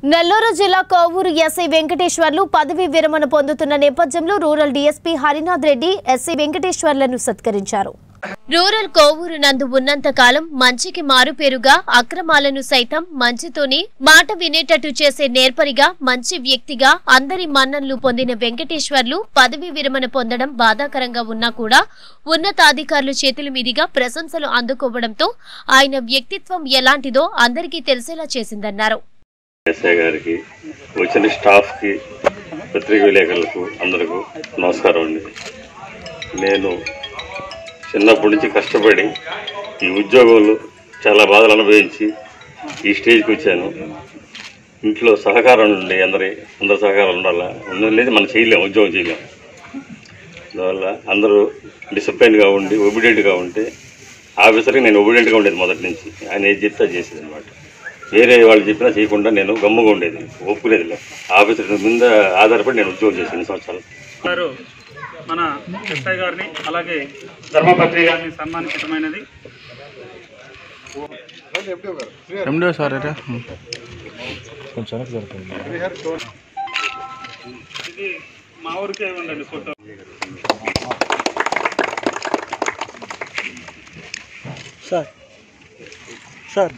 నెల్లూరు జిల్లా కోవూరు ఎస్ఐ వెంకటేశ్వర్లు పదవి విరమణ పొందుతున్న నేపథ్యంలో rural DSP Harinath Reddy SI వెంకటేశ్వర్లను సత్కరించారు రూరల్ కోవూరు నందు ఉన్నంత కాలం మంచికి మారుపేరుగా అక్రమాలను సైతం మంచితోనే మాట వినేటట్టు చేసే నేర్పరిగా మంచి వ్యక్తిగా అందరి మన్ననలు పొందిన వెంకటేశ్వర్లు పదవి విరమణ పొందడం బాధాకరంగా ఉన్నా కూడా ఉన్నతాధికారుల చేతుల మీదుగా ప్రశంసలు అందుకోవడంతో ఆయన వ్యక్తిత్వం ఎలాంటిదో అందరికీ తెలిసేలా చేసిందన్నారు ఎస్ఐ గారికి వచ్చిన స్టాఫ్కి పత్రిక విలేకరులకు అందరికీ నమస్కారం అండి నేను చిన్నప్పటి నుంచి కష్టపడి ఈ ఉద్యోగంలో చాలా బాధలు అనుభవించి ఈ స్టేజ్కి వచ్చాను ఇంట్లో సహకారం ఉండి అందరి అందరి సహకారం ఉండాలా ఉండడం లేదు మనం చేయలేం ఉద్యోగం చేయలేం అందువల్ల అందరూ డిసిప్లైన్గా ఉండి ఒబిడియంట్గా ఉంటే ఆఫీసర్కి నేను ఒబిడియంట్గా ఉండేది మొదటి నుంచి ఆయన ఏది చెప్తే అది చేసేది అనమాట వేరే వాళ్ళు చెప్పినా చేయకుండా నేను గమ్ముగా ఉండేది ఒప్పులేదు ఆఫీసర్ మీద ఆధారపడి నేను ఉద్యోగం చేశాను ఎన్ని సంవత్సరాలు గారు మన ఎస్ఐ గారిని అలాగే ధర్మపత్రి గారిని సన్మానించడమైనది ఎండిఓ సార్ అరే ఇది మా ఊరికే ఉండండి ఫోటో సార్ సార్